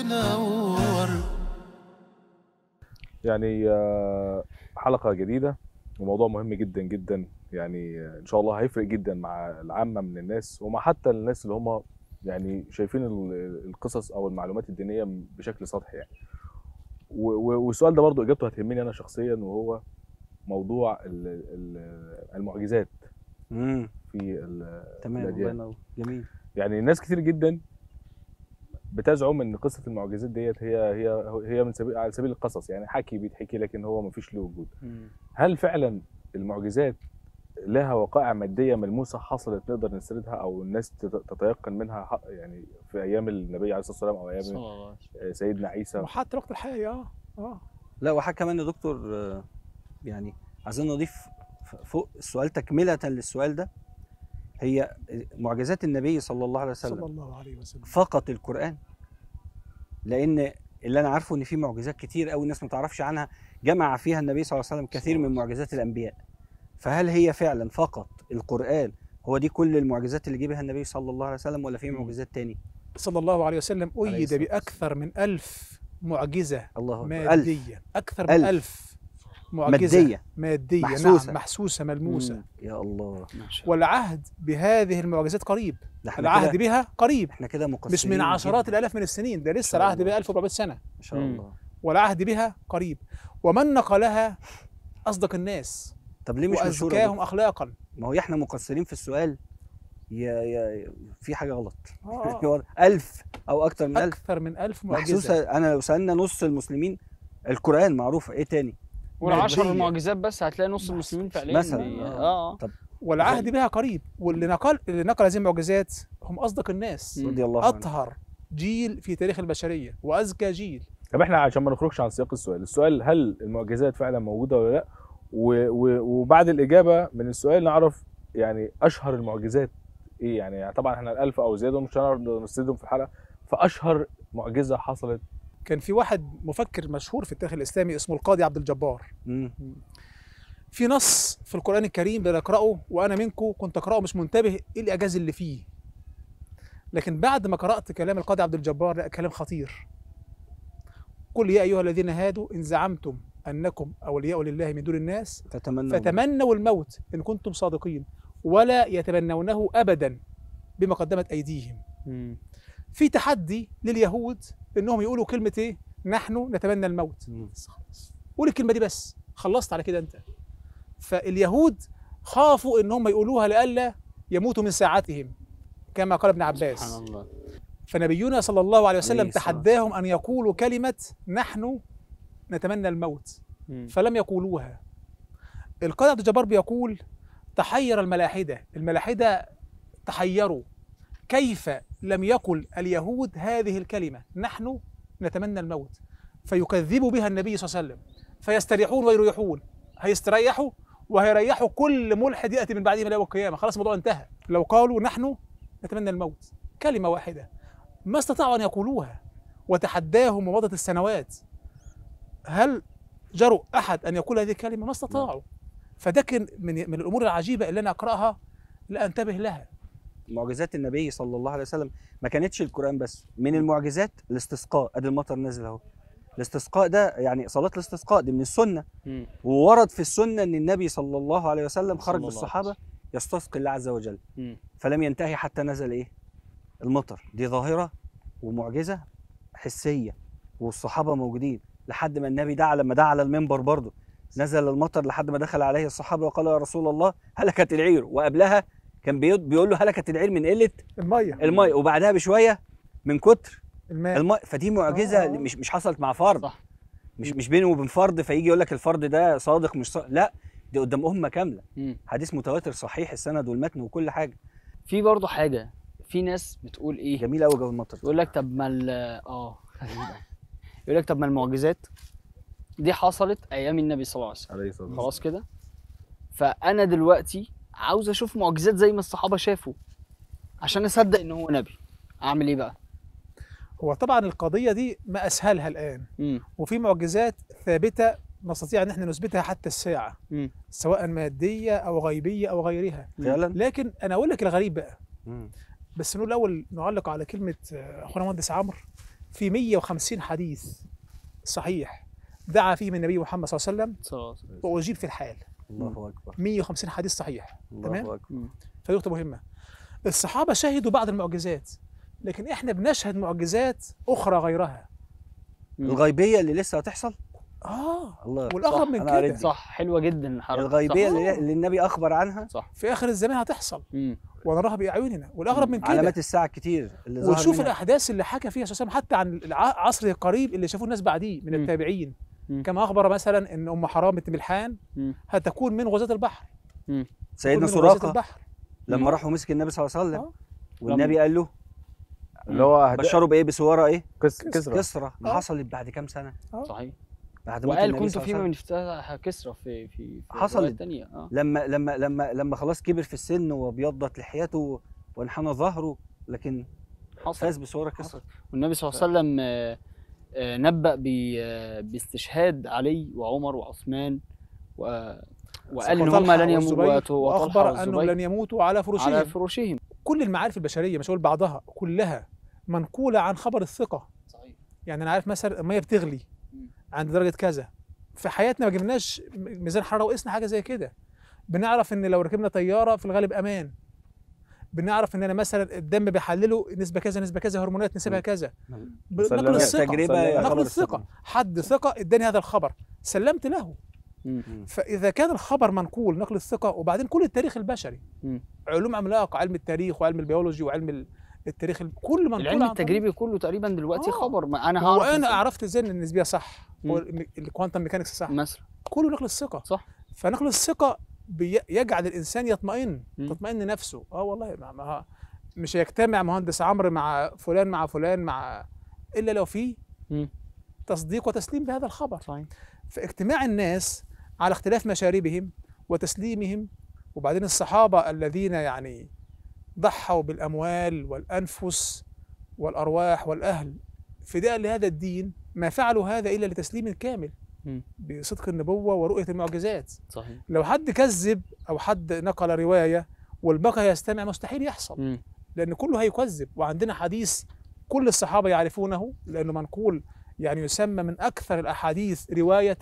تنور يعني آه، حلقة جديدة وموضوع مهم جدا جدا يعني آه، ان شاء الله هيفرق جدا مع العامة من الناس ومع حتى الناس اللي هم يعني شايفين ال- القصص او المعلومات الدينية بشكل سطحي يعني و- و- والسؤال ده برضو اجابته هتهمني انا شخصيا وهو موضوع ال- ال- المعجزات امم في ال- تمام الله الأديان. ينور جميل يعني ناس كتير جدا بتزعم ان قصه المعجزات ديت هي هي هي من سبيل على سبيل القصص يعني حكي بيتحكي لكن هو مفيش له وجود هل فعلا المعجزات لها وقائع ماديه ملموسه حصلت نقدر نسردها او الناس تت- تتيقن منها ح- يعني في ايام النبي عليه الصلاه والسلام او صلى ايام الله عليه وسلم. سيدنا عيسى وحتى وقت الحقيقي اه اه لا وحاجه كمان يا دكتور آه، يعني عايزين نضيف ف- فوق السؤال تكمله للسؤال ده هي معجزات النبي صلى الله عليه صلى وسلم الله عليه وسلم فقط القران لان اللي انا عارفه ان في معجزات كتير قوي الناس ما تعرفش عنها جمع فيها النبي صلى الله عليه وسلم كثير من معجزات الانبياء فهل هي فعلا فقط القران هو دي كل المعجزات اللي جه بها النبي صلى الله عليه وسلم ولا في معجزات تاني صلى الله عليه وسلم عليه أيد الصلاة بأكثر من ألف معجزة الله اكبر ألف مادية أكثر من ألف. ألف معجزة ماديه مادية محسوسة. نعم محسوسة ملموسة مم. يا الله ما شاء الله. والعهد بهذه المعجزات قريب ده احنا العهد كده بها قريب احنا كده مقصرين مش من عشرات جداً. الآلاف من السنين ده لسه شاء العهد الله. بها 1400 سنة ما شاء مم. الله والعهد بها قريب ومن نقلها أصدق الناس طب ليه مش مشهوره وأزكاهم دكتور؟ أخلاقا ما هو احنا مقصرين في السؤال يا يا في حاجه غلط آه. ألف او اكتر من ألف أكثر من ألف معجزة محسوسه انا لو سالنا نص المسلمين القران معروفه ايه تاني والعشر مادية. معجزات بس هتلاقي نص المسلمين فعليا مثلاً، بي- آه. اه طب والعهد بها قريب واللي نقل اللي نقل هذه المعجزات هم أصدق الناس مم. رضي الله عنه أطهر جيل في تاريخ البشرية وأزكى جيل طب احنا عشان ما نخرجش عن سياق السؤال السؤال هل المعجزات فعلا موجوده ولا لا و و وبعد الاجابه من السؤال نعرف يعني اشهر المعجزات ايه يعني طبعا احنا الالف او زياده مش هنقدر نسردهم في الحلقه فاشهر معجزه حصلت كان في واحد مفكر مشهور في التاريخ الإسلامي اسمه القاضي عبد الجبار مم. في نص في القرآن الكريم بنقرأه وأنا منكم كنت أقرأه مش منتبه إيه الإعجاز اللي فيه لكن بعد ما قرأت كلام القاضي عبد الجبار لا كلام خطير قل يا أيها الذين هادوا إن زعمتم أنكم أولياء لله من دون الناس تتمنى فتمنوا الموت إن كنتم صادقين ولا يتمنونه أبدا بما قدمت أيديهم مم. في تحدي لليهود إنهم يقولوا كلمة إيه نحن نتمنى الموت مم. بس خلاص قول الكلمه دي بس خلصت على كده انت فاليهود خافوا ان هم يقولوها لئلا يموتوا من ساعتهم كما قال ابن عباس سبحان الله فنبينا صلى الله عليه وسلم عليه الصلاة تحداهم ان يقولوا كلمه نحن نتمنى الموت مم. فلم يقولوها القاضي عبد الجبار بيقول تحير الملاحده الملاحده تحيروا كيف لم يقل اليهود هذه الكلمه نحن نتمنى الموت فيكذبوا بها النبي صلى الله عليه وسلم فيستريحون ويريحون هيستريحوا وهيريحوا كل ملحد ياتي من بعدهم الى يوم القيامه خلاص الموضوع انتهى لو قالوا نحن نتمنى الموت كلمه واحده ما استطاعوا ان يقولوها وتحداهم ومضت السنوات هل جرؤ احد ان يقول هذه الكلمه ما استطاعوا فده كان من من الامور العجيبه اللي انا اقراها لا انتبه لها معجزات النبي صلى الله عليه وسلم ما كانتش القران بس من المعجزات الاستسقاء ادي المطر نازل اهو الاستسقاء ده يعني صلاه الاستسقاء دي من السنه مم. وورد في السنه ان النبي صلى الله عليه وسلم صلى خرج الله عليه بالصحابه يستسقي الله عز وجل مم. فلم ينتهي حتى نزل ايه المطر دي ظاهره ومعجزه حسيه والصحابه موجودين لحد ما النبي دعا لما دعا على المنبر برضه نزل المطر لحد ما دخل عليه الصحابه وقال يا رسول الله هلكت العير وقبلها كان بيقول- بيقول له هلكت العير من قله الميه الماء وبعدها بشويه من كتر الماء الماء فدي معجزه آه. مش مش حصلت مع فرد صح. مش مش بينه وبين فرد فيجي يقول لك الفرد ده صادق مش صادق لا دي قدام امه كامله مم. حديث متواتر صحيح السند والمتن وكل حاجه في برضه حاجه في ناس بتقول ايه جميل قوي جو المطر يقول لك طب ما ال- اه يقول لك طب ما المعجزات دي حصلت ايام النبي صلى الله عليه وسلم عليه الصلاه والسلام خلاص كده فانا دلوقتي عاوز اشوف معجزات زي ما الصحابه شافوا عشان اصدق ان هو نبي اعمل ايه بقى هو طبعا القضيه دي ما اسهلها الان مم. وفي معجزات ثابته نستطيع ان احنا نثبتها حتى الساعه مم. سواء ماديه او غيبيه او غيرها فعلا لكن انا اقول لك الغريب بقى مم. بس نقول الاول نعلق على كلمه آه، اخونا مهندس عمرو في 150 حديث صحيح دعا فيهم النبي محمد صلى الله عليه وسلم صلى الله عليه وسلم. واجيب في الحال الله اكبر 150 حديث صحيح تمام الله اكبر مم. فدي نقطه مهمه الصحابه شهدوا بعض المعجزات لكن احنا بنشهد معجزات اخرى غيرها مم. الغيبيه اللي لسه هتحصل اه الله والاغرب صح، من أنا قريت كده دي. صح حلوه جدا الحركه الغيبيه صح. اللي, اللي النبي اخبر عنها صح في اخر الزمان هتحصل مم. ونراها باعيننا والاغرب من كده علامات الساعه كتير اللي ظهر وشوف منها. الاحداث اللي حكى فيها صلى الله عليه وسلم حتى عن العصر القريب اللي شافوه الناس بعديه من مم. التابعين مم. كما اخبر مثلا ان ام حرام بنت ملحان مم. هتكون من غزاة البحر سيدنا تكون من غزاة سراقه البحر لما مم. راحوا مسك النبي صلى الله عليه وسلم آه. والنبي قال له اللي هو أهداف- بشروا بايه بسواره ايه كس- كسرى كسرى آه. حصلت بعد كام سنه صحيح بعد موت وقال النبي كنت صلى الله في عليه من وسلم. افتتح كسرى في في في حصلت. رواية تانية اه لما لما لما لما خلاص كبر في السن وابيضت لحيته وانحنى ظهره لكن حصل فاز بسواره كسرى والنبي صلى الله عليه وسلم آه، آه، نبأ ب- آه، باستشهاد علي وعمر وعثمان و- وقال ان هم وطلحة لن يموتوا والزبير، وطلحة واخبر انهم والزبير لن يموتوا على فرشهم على فراشهم كل المعارف البشريه مش هقول بعضها كلها منقوله عن خبر الثقه صحيح يعني انا عارف مثلا الميه بتغلي مم. عند درجه كذا في حياتنا ما جبناش م- ميزان حراره وقسنا حاجه زي كده بنعرف ان لو ركبنا طياره في الغالب امان بنعرف ان انا مثلا الدم بيحلله نسبه كذا نسبه كذا هرمونات نسبها كذا ب- سلمت. نقل الثقه تجربه يا نقل خبر الثقه حد ثقه اداني هذا الخبر سلمت له مم. فاذا كان الخبر منقول نقل الثقه وبعدين كل التاريخ البشري مم. علوم عملاقه علم التاريخ وعلم البيولوجي وعلم ال- التاريخ ال- كل منقول العلم عن طريق- التجريبي كله تقريبا دلوقتي آه. خبر ما انا هو هعرف انا إزاي. عرفت ازاي ان النسبيه صح هو مم. الكوانتم ميكانكس صح مثلا كله نقل الثقه صح فنقل الثقه بي- يجعل الانسان يطمئن مم. تطمئن نفسه اه والله ما ما مش هيجتمع مهندس عمرو مع فلان مع فلان مع الا لو في مم. تصديق وتسليم بهذا الخبر صحيح فاجتماع الناس على اختلاف مشاربهم وتسليمهم وبعدين الصحابه الذين يعني ضحوا بالاموال والانفس والارواح والاهل فداء لهذا الدين ما فعلوا هذا الا لتسليم كامل مم. بصدق النبوه ورؤيه المعجزات صحيح لو حد كذب او حد نقل روايه والبقى يستمع مستحيل يحصل مم. لان كله هيكذب وعندنا حديث كل الصحابه يعرفونه لانه منقول يعني يسمى من اكثر الاحاديث روايه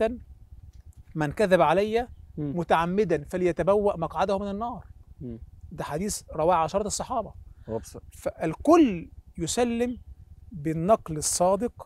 من كذب علي مم. متعمدا فليتبوأ مقعده من النار مم. ده حديث رواه عشرة الصحابه هو بص- فالكل يسلم بالنقل الصادق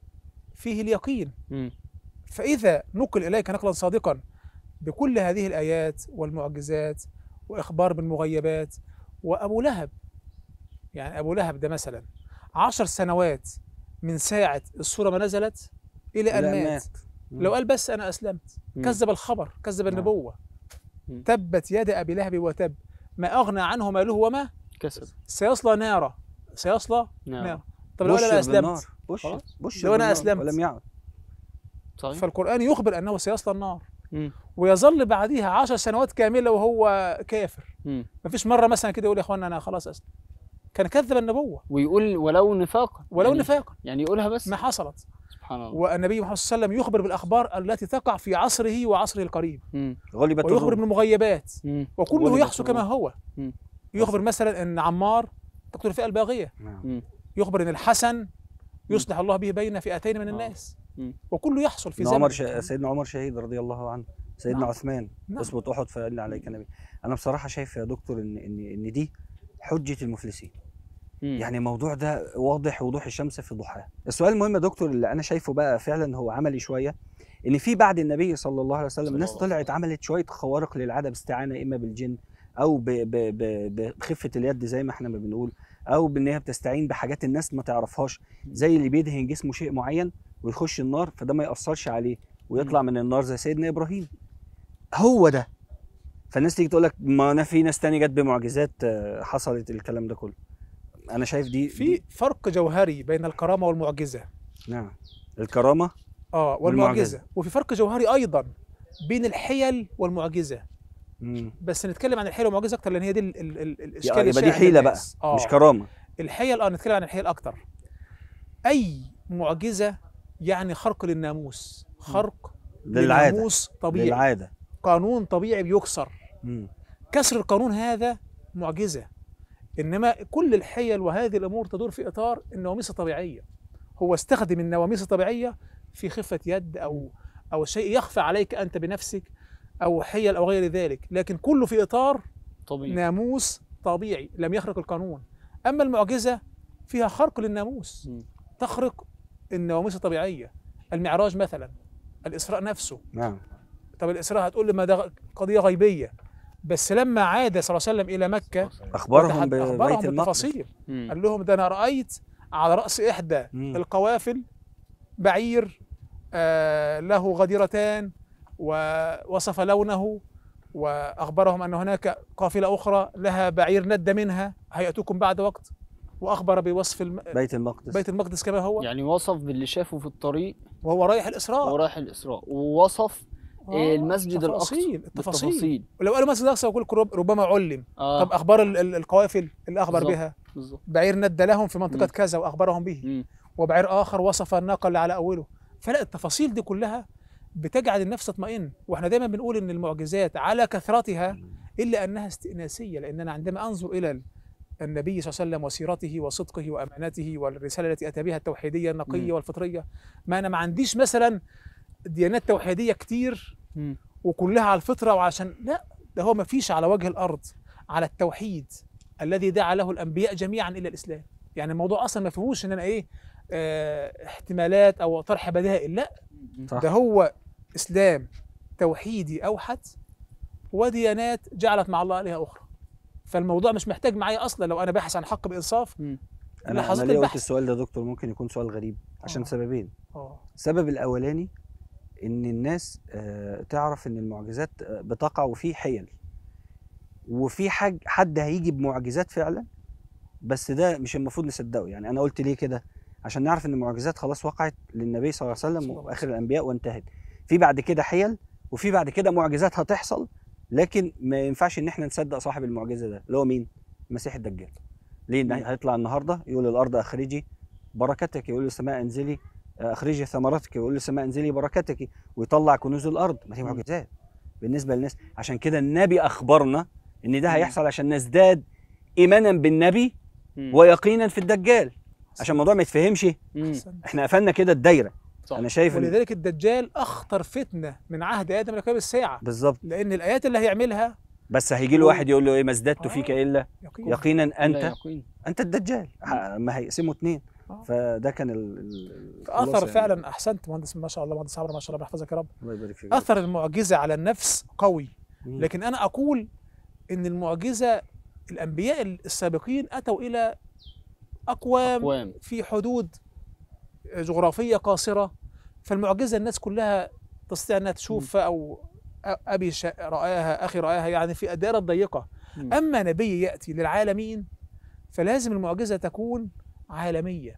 فيه اليقين مم. فإذا نقل إليك نقلا صادقا بكل هذه الآيات والمعجزات وإخبار بالمغيبات وأبو لهب يعني أبو لهب ده مثلا عشر سنوات من ساعة السورة ما نزلت إلى أن إلى أن مات مات. مم. لو قال بس أنا أسلمت مم. كذب الخبر كذب نعم. النبوة مم. تبت يد أبي لهب وتب ما أغنى عنه ماله وما كسب سيصلى نارا سيصلى نعم نارا طب لو أنا بشر أسلمت بالنار. بشر خلاص. بشر لو أنا بالنار أسلمت. ولم يعد صحيح فالقرآن يخبر أنه سيصلى النار مم. ويظل بعديها عشر سنوات كاملة وهو كافر مم. مفيش مرة مثلا كده يقول يا اخوانا انا خلاص اسلم كان كذب النبوة ويقول ولو نفاقا ولو يعني نفاقا يعني يقولها بس ما حصلت سبحان الله والنبي محمد صلى الله عليه وسلم يخبر بالاخبار التي تقع في عصره وعصره القريب مم. غلبت ويخبر الروم بالمغيبات مم. وكله غلبت يحصل كما الروم. هو مم. يخبر مثلا ان عمار تقتل الفئة الباغية نعم. مم. يخبر ان الحسن يصلح الله به بين فئتين من آه. الناس مم. وكله يحصل في سيدنا زمن عمر ش... سيدنا عمر شهيد رضي الله عنه سيدنا نعم. عثمان نعم. اثبت احد فإن عليك نبي انا بصراحه شايف يا دكتور ان ان ان دي حجه المفلسين مم. يعني الموضوع ده واضح وضوح الشمس في ضحاها السؤال المهم يا دكتور اللي انا شايفه بقى فعلا هو عملي شويه ان في بعد النبي صلى الله عليه وسلم صلى ناس الله عليه طلعت عملت شويه خوارق للعاده باستعانه اما بالجن او ب... ب... ب... بخفه اليد زي ما احنا ما بنقول او بان هي بتستعين بحاجات الناس ما تعرفهاش زي اللي بيدهن جسمه شيء معين ويخش النار فده ما ياثرش عليه ويطلع من النار زي سيدنا ابراهيم هو ده فالناس تيجي تقول لك ما انا في ناس تاني جت بمعجزات آه، حصلت الكلام ده كله انا شايف دي في دي- فرق جوهري بين الكرامة والمعجزة نعم الكرامه اه والمعجزة وفي فرق جوهري ايضا بين الحيل والمعجزة مم. بس نتكلم عن الحيل والمعجزة اكتر لان هي دي ال- ال- ال- الاشكال يبقى دي الشائع حيله بقى للناس. آه. مش كرامه الحيل اه نتكلم عن الحيل اكتر اي معجزه يعني خرق للناموس خرق للعاده لناموس طبيعي للعاده قانون طبيعي بيكسر مم. كسر القانون هذا معجزه انما كل الحيل وهذه الامور تدور في اطار النواميس الطبيعيه هو استخدم النواميس الطبيعيه في خفه يد او او شيء يخفى عليك انت بنفسك او حيل او غير ذلك لكن كله في اطار طبيعي ناموس طبيعي لم يخرق القانون اما المعجزه فيها خرق للناموس مم. تخرق النواميس الطبيعيه المعراج مثلا الاسراء نفسه نعم طب الاسراء هتقول لي ما ده قضيه غيبيه بس لما عاد صلى الله عليه وسلم الى مكه اخبارهم وتحد- ببيت اخبرهم المقدس بالتفاصيل مم. قال لهم ده انا رايت على راس احدى مم. القوافل بعير آه له غديرتان ووصف لونه واخبرهم ان هناك قافله اخرى لها بعير ند منها هياتوكم بعد وقت واخبر بوصف الم... بيت المقدس بيت المقدس كما هو يعني وصف باللي شافه في الطريق وهو رايح الاسراء ورايح الاسراء ووصف آه، المسجد الاقصى التفاصيل التفاصيل بالتفاصيل ولو قالوا مسجد الاقصى يقول لك رب- ربما علم اه طب اخبار ال- ال- القوافل اللي اخبر بالظبط. بها بالظبط بعير ند لهم في منطقه مم. كذا واخبرهم به مم. وبعير اخر وصف الناقه اللي على اوله فلا التفاصيل دي كلها بتجعل النفس تطمئن واحنا دايما بنقول ان المعجزات على كثرتها الا انها استئناسيه لاننا عندما انظر الى ال- النبي صلى الله عليه وسلم وسيرته وصدقه وامانته والرساله التي اتى بها التوحيديه النقيه مم. والفطريه ما انا ما عنديش مثلا ديانات توحيديه كتير مم. وكلها على الفطره وعشان لا ده هو ما فيش على وجه الارض على التوحيد الذي دعا له الانبياء جميعا الى الاسلام يعني الموضوع اصلا ما فيهوش ان انا ايه آه احتمالات او طرح بدائل لا صح. ده هو اسلام توحيدي اوحد وديانات جعلت مع الله الهه اخرى فالموضوع مش محتاج معايا اصلا لو انا باحث عن حق بانصاف مم. انا انا لحظات ليه قلت البحث. السؤال ده يا دكتور ممكن يكون سؤال غريب عشان آه. سببين اه السبب الاولاني ان الناس آه، تعرف ان المعجزات آه، بتقع وفي حيل وفي حاج حد هيجي بمعجزات فعلا بس ده مش المفروض نصدقه يعني انا قلت ليه كده عشان نعرف ان المعجزات خلاص وقعت للنبي صلى الله عليه وسلم صلى الله عليه واخر الانبياء وانتهت في بعد كده حيل وفي بعد كده معجزات هتحصل لكن ما ينفعش ان احنا نصدق صاحب المعجزه ده اللي هو مين المسيح الدجال ليه إن هيطلع النهارده يقول الارض اخرجي بركتك يقول للسماء انزلي اخرجي ثمرتك يقول للسماء انزلي بركتك ويطلع كنوز الارض ما هي مم. معجزات بالنسبه للناس عشان كده النبي اخبرنا ان ده مم. هيحصل عشان نزداد ايمانا بالنبي مم. ويقينا في الدجال عشان الموضوع ما يتفهمش مم. أحسنت. احنا قفلنا كده الدايره صح انا شايف إن- ولذلك الدجال اخطر فتنه من عهد ادم لقيام الساعه بالظبط لان الايات اللي هيعملها بس هيجي له هو- واحد يقول له ايه ما ازددت آه. فيك الا يقين يقينا لا انت يقين. انت الدجال ه- ما هيقسموا اتنين آه. فده كان ال- ال- اثر الخلاصة يعني. فعلا احسنت مهندس ما شاء الله مهندس عمرو ما شاء الله يحفظك يا رب الله يبارك فيك اثر المعجزه على النفس قوي مم. لكن انا اقول ان المعجزه الانبياء السابقين اتوا الى اقوام اقوام في حدود جغرافيه قاصره فالمعجزه الناس كلها تستطيع انها تشوف او أ- ابي شا- راها اخي راها يعني في الدائره الضيقه مم. اما نبي ياتي للعالمين فلازم المعجزه تكون عالميه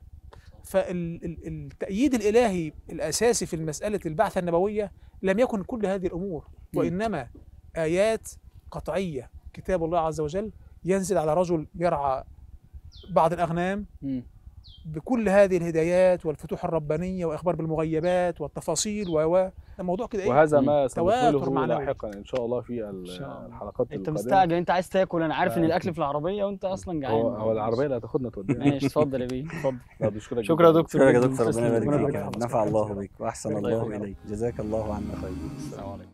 فالتأييد الإلهي الأساسي في مسألة البعثة النبوية لم يكن كل هذه الأمور مم. وإنما آيات قطعية كتاب الله عز وجل ينزل على رجل يرعى بعض الأغنام مم. بكل هذه الهدايات والفتوح الربانية وإخبار بالمغيبات والتفاصيل و و الموضوع كده إيه وهذا مم. ما تواتر سنقوله معنوي. لاحقا ان شاء الله في إن شاء الله. الحلقات انت القادمه مستعجل انت عايز تاكل انا عارف ان آه. الاكل في العربيه وانت اصلا جعان هو هو العربيه اللي هتاخدنا تودينا ماشي اتفضل يا بيه اتفضل لا بشكرك شكرا يا جداً. دكتور شكرا يا جداً. دكتور ربنا تسلم. يبارك ربنا فيك يبارك فيك. نفع الله بك واحسن الله الله يخليك. اليك جزاك الله عنا خير السلام عليكم